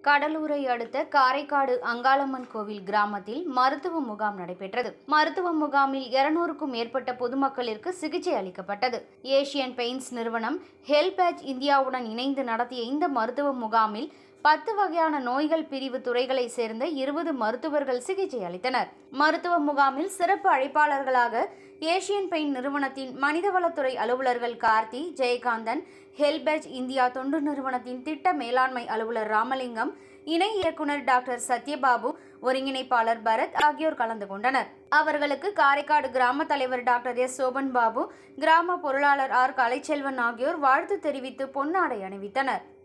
கடலூரை அடுத்த காரைக்காடு அங்காளம்மன் கோவில் கிராமத்தில் மருத்துவ முகாம் நடைபெற்றது மருத்துவ முகாமில் இருநூறுக்கும் மேற்பட்ட பொதுமக்களிற்கு சிகிச்சை அளிக்கப்பட்டது ஏசியன் பெயிண்ட்ஸ் நிறுவனம் ஹெல்பேஜ் இந்தியாவுடன் இணைந்து நடத்திய இந்த மருத்துவ முகாமில் பத்து வகையான நோய்கள் பிரிவு துறைகளை சேர்ந்த இருபது மருத்துவர்கள் சிகிச்சை அளித்தனர் மருத்துவ முகாமில் சிறப்பு அழைப்பாளர்களாக ஏசியன் பெயிண்ட் நிறுவனத்தின் மனிதவளத்துறை அலுவலர்கள் கார்த்தி ஜெயகாந்தன் ஹெல்பேஜ் இந்தியா தொண்டு நிறுவனத்தின் திட்ட மேலாண்மை அலுவலர் ராமலிங்கம் இணை இயக்குனர் டாக்டர் சத்யபாபு ஒருங்கிணைப்பாளர் பரத் ஆகியோர் கலந்து கொண்டனர் அவர்களுக்கு காரைக்காடு கிராம தலைவர் டாக்டர் எஸ் சோபன் பாபு கிராம பொருளாளர் ஆர் கலைச்செல்வன் ஆகியோர் வாழ்த்து தெரிவித்து பொன்னாடை அணிவித்தனர்